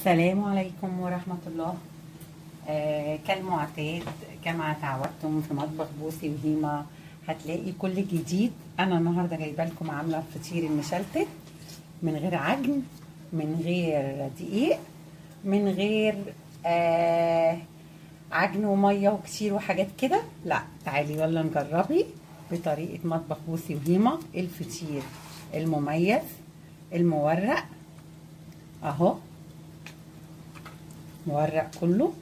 السلام عليكم ورحمة الله آه كالمعتاد كما تعودتم في مطبخ بوسي وهيما هتلاقي كل جديد انا النهارده جايبه لكم عامله الفطير المشلتت من غير عجن من غير دقيق من غير آه عجن وميه وكتير وحاجات كده لا تعالي يلا نجربي بطريقه مطبخ بوسي وهيما الفطير المميز المورق اهو مورق كله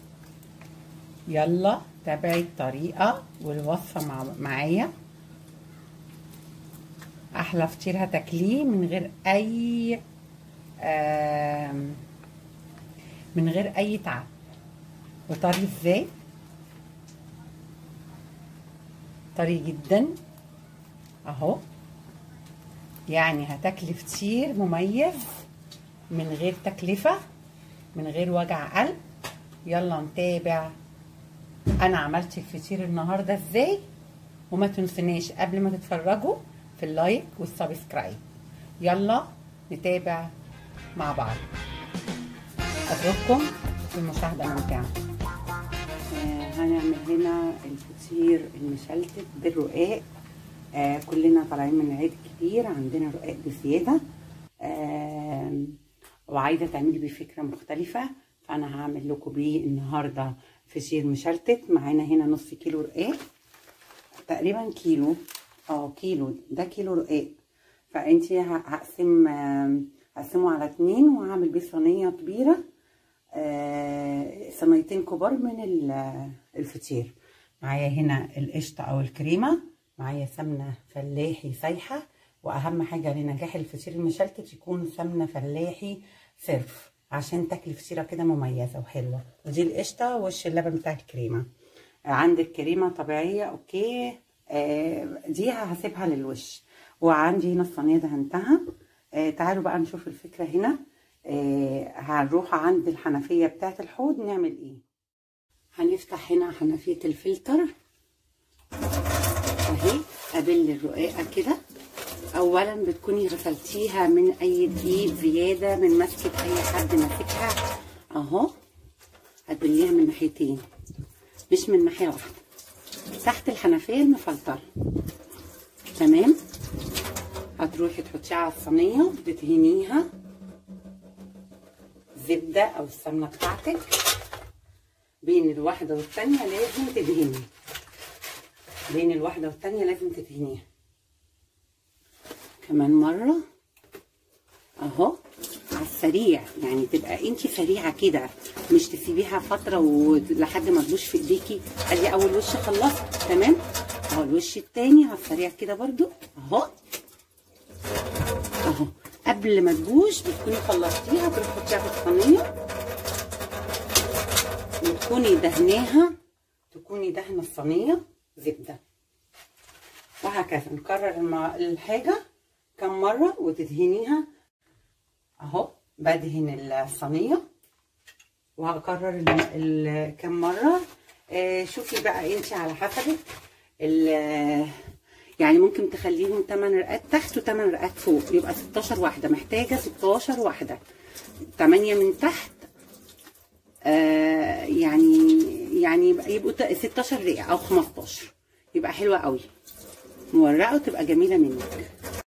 يلا تابعي الطريقة والوصفة مع معايا أحلى فطير هتاكليه من غير أي من غير أي تعب وطري ازاي طري جدا اهو يعني هتاكلي فطير مميز من غير تكلفه من غير وجع قلب يلا نتابع انا عملت الفطير النهارده ازاي وما تنسوناش قبل ما تتفرجوا في اللايك والسبسكرايب يلا نتابع مع بعض اترككم في المشاهده ممتعه آه هنعمل هنا الفطير المشلتت بالرقاق آه كلنا طالعين من عيد كبير عندنا رقاق بزياده آه وعايزه تعملي بيه فكره مختلفه فانا هعمل لكم بيه النهارده فطير مشلتت معانا هنا نص كيلو رقاق تقريبا كيلو اه كيلو ده كيلو رقاق فانتي هقسم هقسمه على اتنين وهعمل بيه صينيه كبيره آه صينيتين كبار من الفطير معايا هنا القشطه او الكريمه معايا سمنه فلاحي سايحه واهم حاجه لنجاح الفطير المشلتت يكون سمنه فلاحي صرف عشان تاكلي فطيره كده مميزه وحلوه ودي القشطه وش اللبن بتاع الكريمه عندك كريمه طبيعيه اوكي آه دي هسيبها للوش وعندي هنا الصينيه دهنتها آه تعالوا بقى نشوف الفكره هنا آه هنروح عند الحنفيه بتاعه الحوض نعمل ايه هنفتح هنا حنفيه الفلتر اهي ابل الرقاقه كده اولا بتكوني غسلتيها من اي دقيق زياده من مسكه اي حد ماسكها اهو هتبليها من ناحيتين مش من ناحيه واحده تحت الحنفيه المفلتره تمام هتروحي تحطيها على الصينيه وتدهنيها زبده او السمنه بتاعتك بين الواحده والتانيه لازم تدهني بين الواحده والتانيه لازم تدهنيها كمان مرة اهو على السريع يعني تبقى انت سريعة كده مش تسيبيها فترة ولحد ما تبوش في ايديكي ادي اول وش خلصت تمام اهو الوش التاني على السريع كده برضو اهو اهو قبل ما تبوش بتكوني خلصتيها تروحي تحطيها في الصينية وتكوني دهناها تكوني دهنة الصينية زبدة وهكذا نكرر الحاجة كم مرة وتدهنيها اهو بدهن الصينية وهكرر كم مرة آه شوفي بقى انت على حسبك يعني ممكن تخليهم 8 رقات تحت و8 رقات فوق يبقى 16 واحدة محتاجة 16 واحدة 8 من تحت آه يعني يعني يبقوا 16 رقة او 15 يبقى حلوة قوي مورقة وتبقى جميلة منك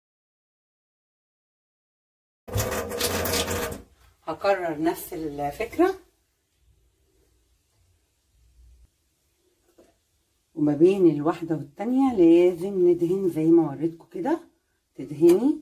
هكرر نفس الفكرة وما بين الواحدة والتانية لازم ندهن زي ما وريتكم كده تدهني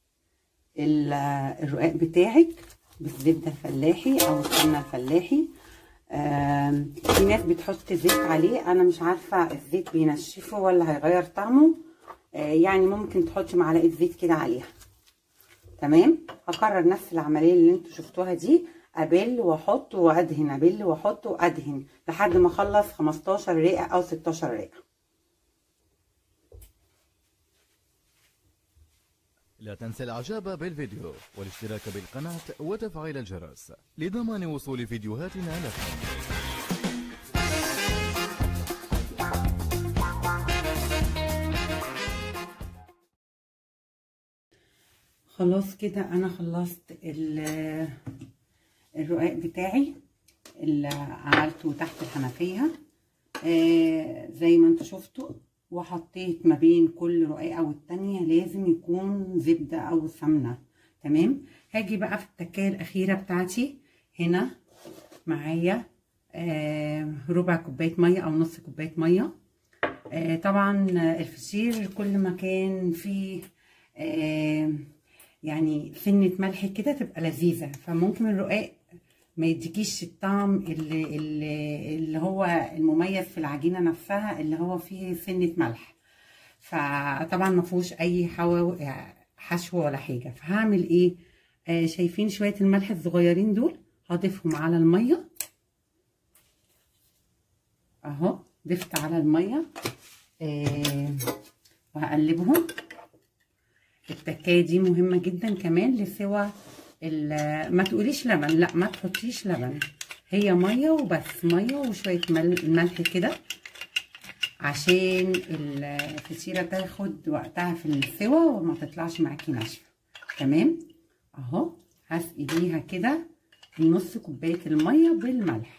الرقاق بتاعك بالزبدة الفلاحي او السمنة الفلاحي في ناس بتحط زيت عليه انا مش عارفة الزيت بينشفه ولا هيغير طعمه يعني ممكن تحطي معلقة زيت كده عليها تمام هكرر نفس العمليه اللي انتوا شفتوها دي ابل واحط وادهن ابل واحط وادهن لحد ما اخلص 15 رقه او 16 رقه لا تنسى الاعجاب بالفيديو والاشتراك بالقناه وتفعيل الجرس لضمان وصول فيديوهاتنا لكم خلاص كده انا خلصت ال- الرقاق بتاعي اللي عملته تحت الحنفيه آه زي ما انتوا شفتوا وحطيت ما بين كل رقاقه والتانيه لازم يكون زبده او سمنه تمام هاجي بقى في التكايه الاخيره بتاعتي هنا معايا آه ربع كوبايه ميه او نص كوبايه ميه آه طبعا الفطير كل ما كان فيه آه يعني سنه ملح كده تبقى لذيذه فممكن الرقاق ما يديكيش الطعم اللي, اللي, اللي هو المميز في العجينه نفسها اللي هو فيه سنه ملح فطبعا ما فيهوش اي حو... حشو ولا حاجه فهعمل ايه آه شايفين شويه الملح الصغيرين دول هضيفهم على الميه اهو ضفت على الميه آه وهقلبهم التكايه دي مهمه جدا كمان لسوى ما تقوليش لبن لا ما تحطيش لبن هي ميه وبس ميه وشويه ملح كده عشان الفطيره تاخد وقتها في السوا وما تطلعش معاكي ناشفه تمام اهو هسقي بيها كده نص كوبايه الميه بالملح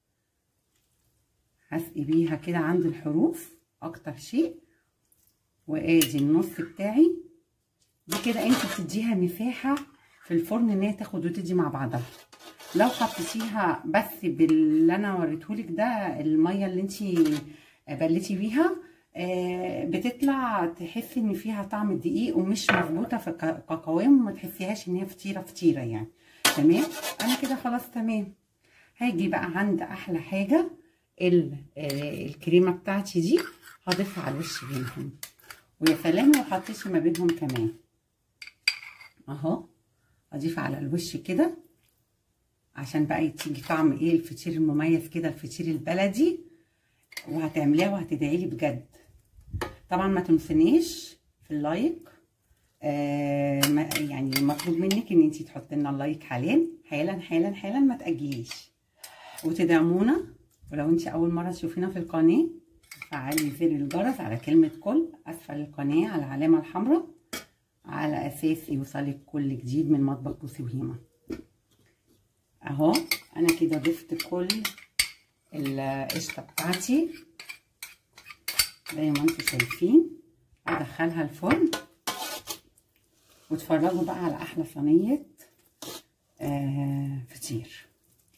هسقي بيها كده عند الحروف اكتر شيء وادي النص بتاعي دي كده انت بتديها مساحه في الفرن ان هي تاخد وتدي مع بعضها لو حطيتيها بس باللي انا وريتهولك ده الميه اللي انت بلتي بيها بتطلع تحسي ان فيها طعم الدقيق ومش مظبوطه في كقوام وما تحسيهاش ان هي فطيره فطيره يعني تمام انا كده خلاص تمام هاجي بقى عند احلى حاجه الكريمه بتاعتي دي هضيفها على الوش بينهم ويا سلام لو حطيتي ما بينهم كمان اهو اضيف على الوش كده عشان بقى تيجي طعم ايه الفطير المميز كده الفطير البلدي وهتعمليها وهتدعي لي بجد طبعا ما تنسنيش في اللايك آه يعني مطلوب منك ان انت تحطي لنا اللايك حالا حالا حالا حالا ما تاجليش وتدعمونا ولو انت اول مره تشوفينا في القناه فعلي زر الجرس على كلمه كل اسفل القناه على العلامه الحمراء على اساس يوصلك كل جديد من مطبخ بوسي وهيمه اهو انا كده ضفت كل القشطه بتاعتي زي ما انتم شايفين ادخلها الفرن واتفرجوا بقى على احلى صينيه آه فطير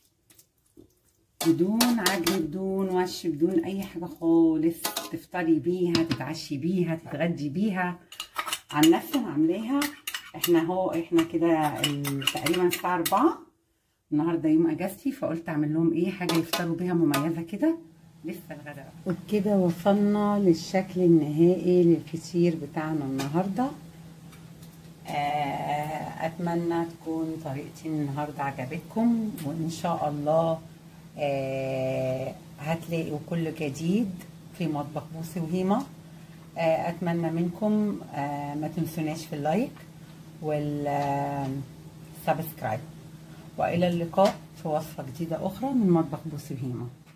بدون عجن بدون وش بدون اي حاجه خالص تفطري بيها تتعشي بيها تتغدي بيها عن نفسي انا عاملاها احنا اهو احنا كده تقريبا الساعه 4 النهارده يوم اجازتي فقلت اعمل لهم ايه حاجه يفطروا بيها مميزه كده لسه الغداء وبكده وصلنا للشكل النهائي للفطير بتاعنا النهارده اتمنى تكون طريقتي النهارده عجبتكم وان شاء الله هتلاقوا كل جديد في مطبخ بوسي وهيمه اتمنى منكم ما تنسوناش في اللايك والسبسكرايب والى اللقاء في وصفه جديده اخرى من مطبخ بوسي وهيمه